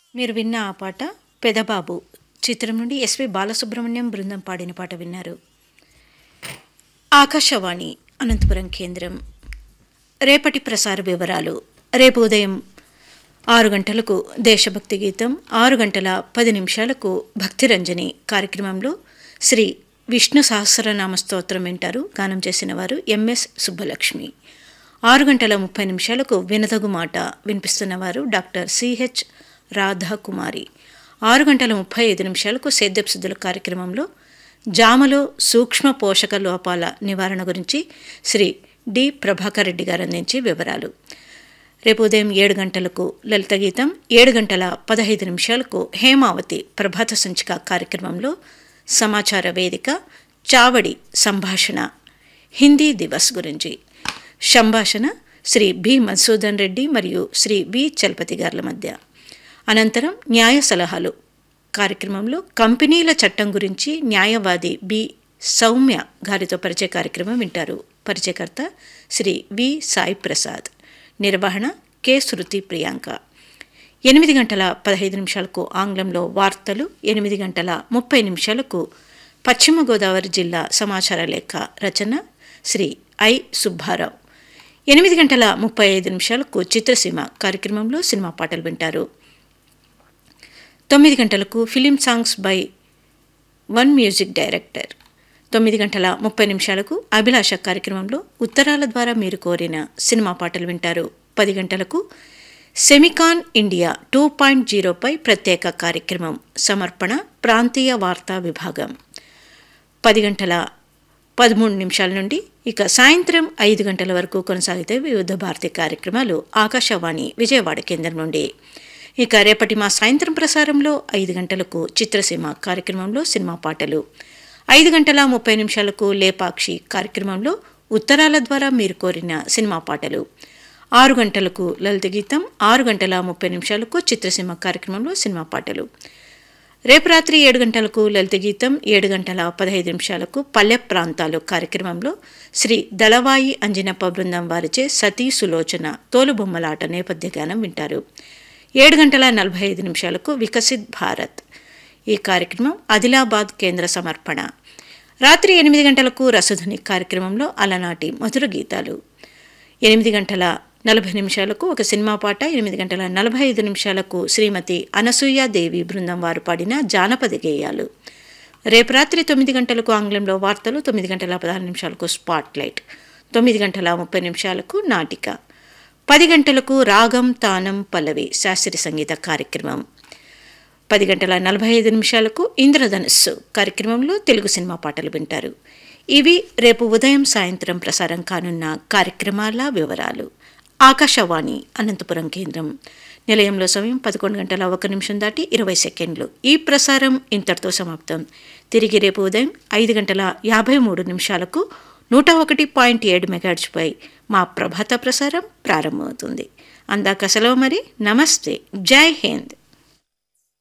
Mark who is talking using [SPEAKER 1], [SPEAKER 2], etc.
[SPEAKER 1] మీరు విన్న ఆ పాట పెదబాబు చిత్రం నుండి ఎస్వి బాలసుబ్రహ్మణ్యం బృందం పాడిన పాట విన్నారు ఆకాశవాణి అనంతపురం కేంద్రం రేపటి ప్రసార వివరాలు రేపు ఉదయం ఆరు గంటలకు దేశభక్తి గీతం ఆరు గంటల పది నిమిషాలకు భక్తిరంజని కార్యక్రమంలో శ్రీ విష్ణు సహస్రనామ స్తోత్రం వింటారు గానం చేసిన వారు ఎంఎస్ సుబ్బలక్ష్మి ఆరు గంటల ముప్పై నిమిషాలకు వినదగు మాట వినిపిస్తున్నవారు డాక్టర్ సిహెచ్ రాధాకుమారి ఆరు గంటల ముప్పై ఐదు నిమిషాలకు సేద్యప్సుద్దుల కార్యక్రమంలో జామలో సూక్ష్మ పోషక లోపాల నివారణ గురించి శ్రీ డి ప్రభాకర్ రెడ్డి గారు అందించే వివరాలు రేపు ఉదయం ఏడు గంటలకు లలిత గీతం ఏడు గంటల పదహైదు నిమిషాలకు హేమావతి ప్రభాత సంచిక కార్యక్రమంలో సమాచార వేదిక చావడి సంభాషణ హిందీ దివస్ గురించి సంభాషణ శ్రీ బి మధుసూదన్ రెడ్డి మరియు శ్రీ వి చలపతి గారుల మధ్య అనంతరం న్యాయ సలహాలు కార్యక్రమంలో కంపెనీల చట్టం గురించి న్యాయవాది బి సౌమ్య గారితో పరిచయ కార్యక్రమం వింటారు పరిచయకర్త శ్రీ వి సాయి ప్రసాద్ నిర్వహణ కె శృతి ప్రియాంక ఎనిమిది గంటల పదహైదు నిమిషాలకు ఆంగ్లంలో వార్తలు ఎనిమిది గంటల ముప్పై నిమిషాలకు పశ్చిమ గోదావరి జిల్లా సమాచార లేఖ రచన శ్రీ ఐ సుబ్బారావు ఎనిమిది గంటల ముప్పై ఐదు నిమిషాలకు చిత్రసీమ కార్యక్రమంలో సినిమా పాటలు వింటారు తొమ్మిది గంటలకు film songs by one music director తొమ్మిది గంటల ముప్పై నిమిషాలకు అభిలాష కార్యక్రమంలో ఉత్తరాల ద్వారా మీరు కోరిన సినిమా పాటలు వింటారు పది గంటలకు సెమికాన్ ఇండియా టూ పాయింట్ జీరోపై ప్రత్యేక కార్యక్రమం సమర్పణ ప్రాంతీయ వార్తా విభాగం పది గంటల పదమూడు నిమిషాల నుండి ఇక సాయంత్రం ఐదు గంటల వరకు కొనసాగితే వివిధ భారతీయ కార్యక్రమాలు ఆకాశవాణి విజయవాడ కేంద్రం నుండి ఇక రేపటి మా సాయంత్రం ప్రసారంలో ఐదు గంటలకు చిత్రసీమ కార్యక్రమంలో సినిమా పాటలు ఐదు గంటల ముప్పై నిమిషాలకు లేపాక్షి కార్యక్రమంలో ఉత్తరాల ద్వారా మీరు కోరిన సినిమా పాటలు ఆరు గంటలకు లలిత గీతం ఆరు గంటల ముప్పై నిమిషాలకు చిత్రసీమ కార్యక్రమంలో సినిమా పాటలు రేపు రాత్రి ఏడు గంటలకు లలిత గీతం ఏడు గంటల పదహైదు నిమిషాలకు పల్లె ప్రాంతాలు కార్యక్రమంలో శ్రీ దళవాయి అంజనప్ప బృందం వారిచే సతీ సులోచన తోలుబొమ్మలాట నేపథ్య గానం వింటారు ఏడు గంటల నలభై ఐదు నిమిషాలకు వికసిత్ భారత్ ఈ కార్యక్రమం ఆదిలాబాద్ కేంద్ర సమర్పణ రాత్రి ఎనిమిది గంటలకు రసధుని కార్యక్రమంలో అలనాటి మధుర గీతాలు ఎనిమిది గంటల నలభై నిమిషాలకు ఒక సినిమా పాట ఎనిమిది గంటల నలభై ఐదు నిమిషాలకు శ్రీమతి అనసూయాదేవి బృందం వారు పాడిన జానపద గేయాలు రేపు రాత్రి తొమ్మిది గంటలకు ఆంగ్లంలో వార్తలు తొమ్మిది గంటల పదహారు నిమిషాలకు స్పాట్ లైట్ తొమ్మిది గంటల ముప్పై నిమిషాలకు నాటిక పది గంటలకు రాగం తానం పల్లవి శాస్త్రీయ సంగీత కార్యక్రమం పది గంటల నలభై ఐదు నిమిషాలకు ఇంద్రధనుస్సు కార్యక్రమంలో తెలుగు సినిమా పాటలు వింటారు ఇవి రేపు ఉదయం సాయంత్రం ప్రసారం కానున్న కార్యక్రమాల వివరాలు ఆకాశవాణి అనంతపురం కేంద్రం నిలయంలో సమయం పదకొండు గంటల ఒక నిమిషం దాటి ఇరవై సెకండ్లు ఈ ప్రసారం ఇంతటితో సమాప్తం తిరిగి రేపు ఉదయం ఐదు గంటల యాభై మూడు నిమిషాలకు నూట ఒకటి పాయింట్ ఏడు మెగాడ్స్పై మా ప్రభాత ప్రసారం ప్రారంభమవుతుంది అందాక సెలవు మరి నమస్తే జై హింద్